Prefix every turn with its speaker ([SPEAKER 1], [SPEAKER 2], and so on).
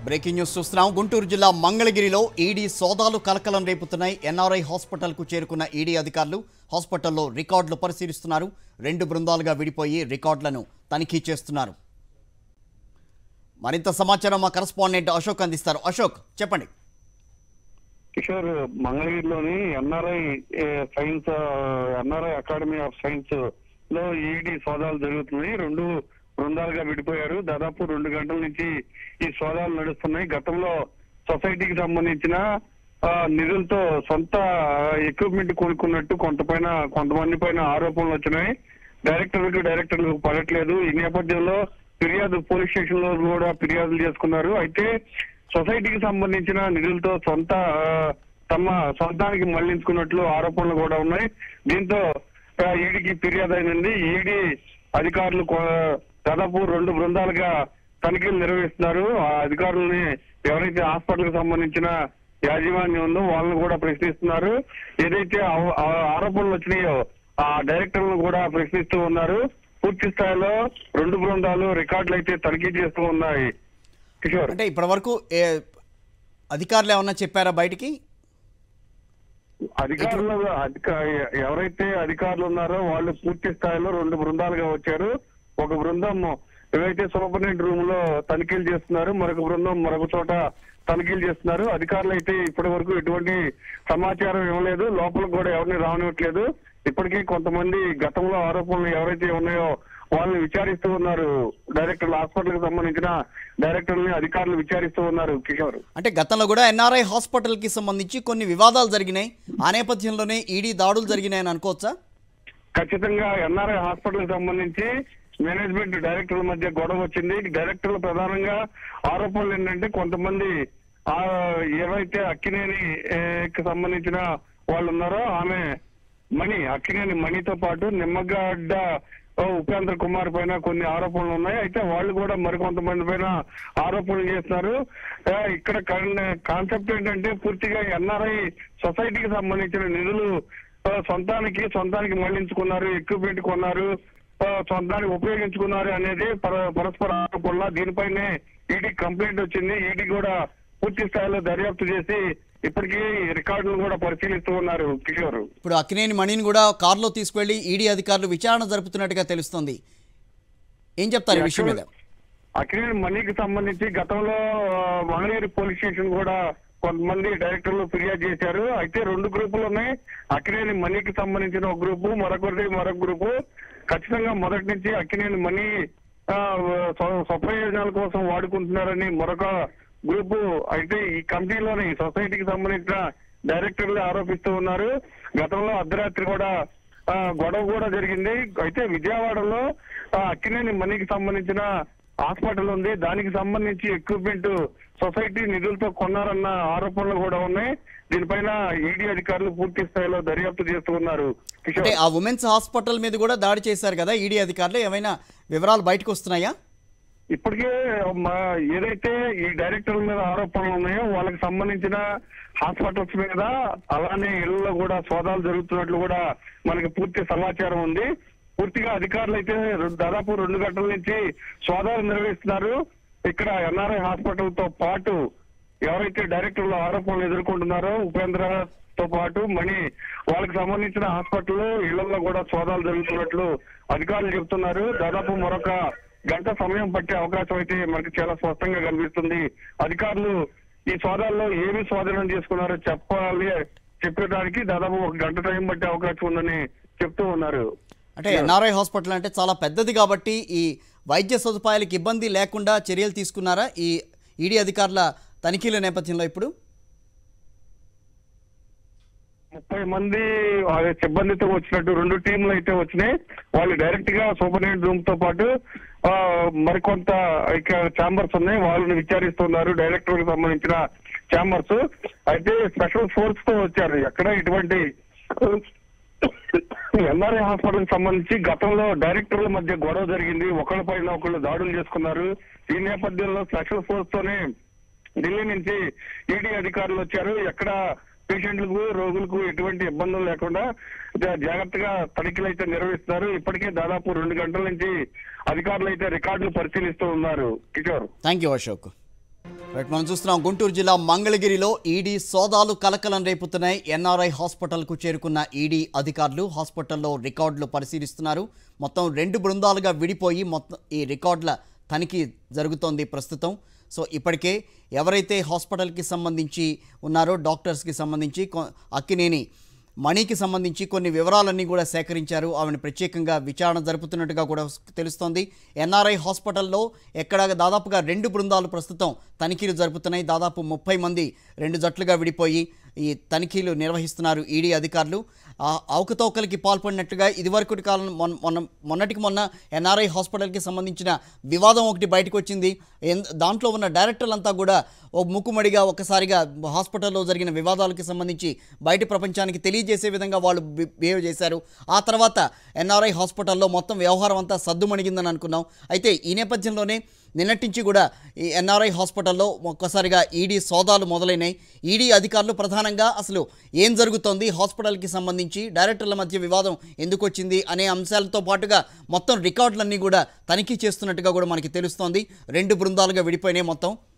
[SPEAKER 1] breaking news చూస్తున్నాం గుంటూరు జిల్లా మంగళగిరిలో ఈడీ సోదాలు కలకలం రేపుతున్నాయి ఎన్ఆర్ఐ హాస్పిటల్కు చేరుకున్న ఈడీ అధికారులు హాస్పిటల్లో రికార్డులు పరిశీలిస్తున్నారు రెండు బృందాలుగా విడిపోయి రికార్డులను తనిఖీ చేస్తున్నారు మరింత సమాచారం మా కరస్పాండెంట్ అశోక్ అందిస్తారు అశోక్ చెప్పండి
[SPEAKER 2] కిషోర్ మంగళగిరిలోని NRI science NRI academy of science లో ఈడీ సోదాలు జరుగుతున్నాయి రెండు బృందాలుగా విడిపోయారు దాదాపు రెండు గంటల నుంచి ఈ సోదాలు నడుస్తున్నాయి గతంలో సొసైటీకి సంబంధించిన ఆ, నిధులతో సొంత ఎక్విప్మెంట్ కొనుక్కున్నట్టు కొంత పైన కొంతమంది పైన ఆరోపణలు వచ్చినాయి డైరెక్టర్లకు డైరెక్టర్లకు పడట్లేదు ఈ నేపథ్యంలో ఫిర్యాదు పోలీస్ స్టేషన్ లో కూడా ఫిర్యాదులు చేసుకున్నారు అయితే సొసైటీకి సంబంధించిన నిధులతో సొంత ఆ, తమ సొంతానికి మళ్లించుకున్నట్లు ఆరోపణలు కూడా ఉన్నాయి దీంతో ఆ, ఈడీకి ఫిర్యాదు అయినంది ఈడీ అధికారులు కొ- దాదాపు రెండు బృందాలుగా తనిఖీలు నిర్వహిస్తున్నారు ఆ అధికారులని ఎవరైతే హాస్పిటల్ కి సంబంధించిన యాజమాన్యం ఉందో వాళ్ళని కూడా ప్రశ్నిస్తున్నారు ఏదైతే ఆ- ఆ ఆరోపణలు వచ్చినాయో ఆ డైరెక్టర్లను కూడా ప్రశ్నిస్తూ ఉన్నారు పూర్తి స్థాయిలో రెండు బృందాలు రికార్డులు అయితే తనిఖీ చేస్తూ ఉన్నాయి కిషోర్
[SPEAKER 1] అంటే ఇప్పటివరకు ఏ అధికారులు ఏమన్నా చెప్పారా బయటికి
[SPEAKER 2] అధికారులు అధిక ఎవరైతే అధికారులు ఉన్నారో వాళ్ళు పూర్తి స్థాయిలో రెండు బృందాలుగా వచ్చారు ఒక బృందం ఏవైతే సూపరింటెండెంట్ రూమ్ లో తనిఖీలు చేస్తున్నారు మరొక బృందం మరొక చోట తనిఖీలు చేస్తున్నారు అధికారులు అయితే ఇప్పటి వరకు ఎటువంటి సమాచారం ఇవ్వలేదు లోపలికి కూడా ఎవరిని రానివ్వట్లేదు ఇప్పటికీ కొంతమంది గతంలో ఆరోపణలు ఎవరైతే ఉన్నాయో వాళ్ళని విచారిస్తూ ఉన్నారు డైరెక్టర్లు హాస్పిటల్ కి సంబంధించిన డైరెక్టర్లని అధికారులు విచారిస్తూ ఉన్నారు కిషోర్
[SPEAKER 1] అంటే గతంలో కూడా ఎన్ఆర్ఐ హాస్పిటల్కి సంబంధించి కొన్ని వివాదాలు జరిగినాయి ఆ నేపథ్యంలోనే ఈడీ దాడులు జరిగినాయని అనుకోవచ్చా
[SPEAKER 2] ఖచ్చితంగా ఎన్ఆర్ఐ హాస్పిటల్ సంబంధించి మేనేజ్మెంట్ డైరెక్టర్ల మధ్య గొడవ వచ్చింది డైరెక్టర్లు ప్రధానంగా ఆరోపణలు ఏంటంటే కొంతమంది ఆ ఏవైతే అక్కినేని ఏ, కి సంబంధించిన వాళ్ళు ఉన్నారో ఆమె మణి అక్కినేని మణితో పాటు నిమ్మగడ్డ ఓ, ఉపేంద్ర కుమార్ పైన కొన్ని ఆరోపణలు ఉన్నాయి అయితే వాళ్ళు కూడా మరికొంతమంది పైన ఆరోపణలు చేస్తున్నారు ఆ, ఇక్కడ కాన్సెప్ట్ ఏంటంటే పూర్తిగా ఎన్ఆర్ఐ సొసైటీకి సంబంధించిన నిధులు ఆ, సొంతానికి సొంతానికి మళ్లించుకున్నారు ఎక్విప్మెంట్ కొన్నారు ఆ, సొంతానికి ఉపయోగించుకున్నారు అనేది పర- పరస్పర ఆరోపణల దీనిపైనే ఈడీ కంప్లైంట్ వచ్చింది ఈడీ కూడా పూర్తి స్థాయిలో దర్యాప్తు చేసి ఇప్పటికీ రికార్డులు కూడా పరిశీలిస్తూ ఉన్నారు కిషోర్
[SPEAKER 1] ఇప్పుడు అక్కినేని మణిని కూడా కారులో తీసుకువెళ్లి ఈడీ అధికారులు విచారణ జరుపుతున్నట్టుగా తెలుస్తోంది ఏం చెప్తారు ఈ విషయం మీద
[SPEAKER 2] అక్కినేని మనీకి సంబంధించి గతంలో ఆ, మంగళగిరి పోలీస్ స్టేషన్ కూడా కొంతమంది డైరెక్టర్లు ఫిర్యాదు చేశారు అయితే రెండు గ్రూపులు ఉన్నాయి అక్కినేని మనీకి సంబంధించిన ఒక గ్రూపు మరొకటి మరొక గ్రూపు ఖచ్చితంగా మొదటి నుంచి అక్కినేని మనీ ఆ, స్వ- స్వప్రయోజనాల కోసం వాడుకుంటున్నారని మరొక గ్రూపు అయితే ఈ కమిటీలోని ఈ సొసైటీకి సంబంధించిన డైరెక్టర్లు ఆరోపిస్తూ ఉన్నారు గతంలో అర్ధరాత్రి కూడా ఆ, గొడవ కూడా జరిగింది అయితే విజయవాడలో ఆ, అక్కినేని మనీకి సంబంధించిన హాస్పిటల్ ఉంది దానికి సంబంధించి ఎక్విప్మెంట్ సొసైటీ నిధులతో కొన్నారన్న ఆరోపణలు కూడా ఉన్నాయి దీనిపైన ఈడీ అధికారులు పూర్తి స్థాయిలో దర్యాప్తు చేస్తూ ఉన్నారు కిషోర్
[SPEAKER 1] అంటే ఆ ఉమెన్స్ హాస్పిటల్ మీద కూడా దాడి చేశారు కదా ఈడీ అధికారులు ఏమైనా వివరాలు బయటకు వస్తున్నాయా
[SPEAKER 2] ఇప్పటికే మా ఏదైతే ఈ డైరెక్టర్ల మీద ఆరోపణలు ఉన్నాయో వాళ్ళకి సంబంధించిన హాస్పిటల్స్ మీద అలానే ఇళ్లలో కూడా సోదాలు జరుగుతున్నట్లు కూడా మనకి పూర్తి సమాచారం ఉంది పూర్తిగా అధికారులు అయితే రెండు- దాదాపు రెండు గంటల నుంచి సోదాలు నిర్వహిస్తున్నారు ఇక్కడ ఎన్ఆర్ఐ హాస్పిటల్ తో పాటు ఎవరైతే డైరెక్టర్లు ఆరోపణలు ఎదుర్కొంటున్నారో ఉపేంద్ర తో పాటు మణి వాళ్ళకి సంబంధించిన హాస్పిటల్ ఇళ్లలో కూడా సోదాలు జరుగుతున్నట్లు అధికారులు చెబుతున్నారు దాదాపు మరొక గంట సమయం పట్టే అవకాశం అయితే మనకి చాలా స్పష్టంగా కనిపిస్తుంది అధికారులు ఈ సోదాల్లో ఏమి స్వాధీనం చేసుకున్నారో చెప్పాలి చెప్పడానికి దాదాపు ఒక గంట టైం పట్టే అవకాశం ఉందని చెప్తూ ఉన్నారు
[SPEAKER 1] అంటే ఎన్ఆర్ఐ హాస్పిటల్ అంటే చాలా పెద్దది కాబట్టి ఈ వైద్య సదుపాయాలకు ఇబ్బంది లేకుండా చర్యలు తీసుకున్నారా ఈ ఈడీ అధికారుల తనిఖీల నేపథ్యంలో ఇప్పుడు
[SPEAKER 2] ముప్పై మంది ఆ సిబ్బందితో వచ్చినట్టు రెండు టీంలు అయితే వచ్చినాయి వాళ్ళు డైరెక్ట్ గా సూపరింటెండెంట్ రూమ్ తో పాటు ఆ, మరికొంత ఇక్కడ ఛాంబర్స్ ఉన్నాయి వాళ్ళని విచారిస్తున్నారు డైరెక్టర్ కి సంబంధించిన ఛాంబర్స్ అయితే స్పెషల్ ఫోర్స్ తో వచ్చారు ఎక్కడ ఇటువంటి ఎంఆర్ఐ హాస్పిటల్ కి సంబంధించి గతంలో డైరెక్టర్ల మధ్య గొడవ జరిగింది ఒకళ్ళ పైన ఒకళ్ళు దాడులు చేసుకున్నారు ఈ నేపథ్యంలో స్పెషల్ ఫోర్స్ తోనే ఢిల్లీ నుంచి ఈడీ అధికారులు వచ్చారు ఎక్కడ పేషెంట్లకు రోగులకు ఎటువంటి ఇబ్బందులు లేకుండా జా- జాగ్రత్తగా తనిఖీలు అయితే నిర్వహిస్తున్నారు ఇప్పటికే దాదాపు రెండు గంటల నుంచి అధికారులు అయితే రికార్డులు పరిశీలిస్తూ ఉన్నారు Kishore
[SPEAKER 1] thank you Ashok right మనం చూస్తున్నాం గుంటూరు జిల్లా మంగళగిరిలో ఈడీ సోదాలు కలకలం రేపుతున్నాయి ఎన్ఆర్ఐ హాస్పిటల్కు చేరుకున్న ఈడీ అధికారులు హాస్పిటల్లో రికార్డులు పరిశీలిస్తున్నారు మొత్తం రెండు బృందాలుగా విడిపోయి మొత్తం ఈ రికార్డుల తనిఖీ జరుగుతోంది ప్రస్తుతం సో ఇప్పటికే ఎవరైతే హాస్పిటల్కి సంబంధించి ఉన్నారో డాక్టర్స్కి సంబంధించి కొ- అక్కినేని మణికి సంబంధించి కొన్ని వివరాలన్నీ కూడా సేకరించారు ఆమెను ప్రత్యేకంగా విచారణ జరుపుతున్నట్టుగా కూడా తెలుస్తోంది ఎన్ఆర్ఐ హాస్పిటల్లో ఎక్కడ దాదాపుగా రెండు బృందాలు ప్రస్తుతం తనిఖీలు జరుపుతున్నాయి దాదాపు ముప్పై మంది రెండు జట్లుగా విడిపోయి ఈ తనిఖీలు నిర్వహిస్తున్నారు ఈడీ అధికారులు ఆ అవకతవకలకి పాల్పడినట్టుగా ఇదివరకటి కాలం మొన్న మొన్న మొన్నటికి మొన్న ఎన్ఆర్ఐ హాస్పిటల్కి సంబంధించిన వివాదం ఒకటి బయటకు వచ్చింది ఎన్- దాంట్లో ఉన్న డైరెక్టర్లంతా కూడా ఓ ముక్కుమడిగా ఒక్కసారిగా హాస్పిటల్లో జరిగిన వివాదాలకు సంబంధించి బయట ప్రపంచానికి తెలియజేసే విధంగా వాళ్ళు బి- బిహేవ్ చేశారు ఆ తర్వాత ఎన్ఆర్ఐ హాస్పిటల్లో మొత్తం వ్యవహారం అంతా సద్దుమణిగిందని అనుకున్నాం అయితే ఈ నేపథ్యంలోనే నిన్నటి నుంచి కూడా ఈ ఎన్ఆర్ఐ హాస్పిటల్లో ఒక్కసారిగా ఈడీ సోదాలు మొదలైనాయి ఈడీ అధికారులు ప్రధానంగా అసలు ఏం జరుగుతోంది హాస్పిటల్కి సంబంధించి డైరెక్టర్ల మధ్య వివాదం ఎందుకు వచ్చింది అనే అంశాలతో పాటుగా మొత్తం రికార్డులన్నీ కూడా తనిఖీ చేస్తున్నట్టుగా కూడా మనకి తెలుస్తోంది రెండు బృందాలుగా విడిపోయినాయి మొత్తం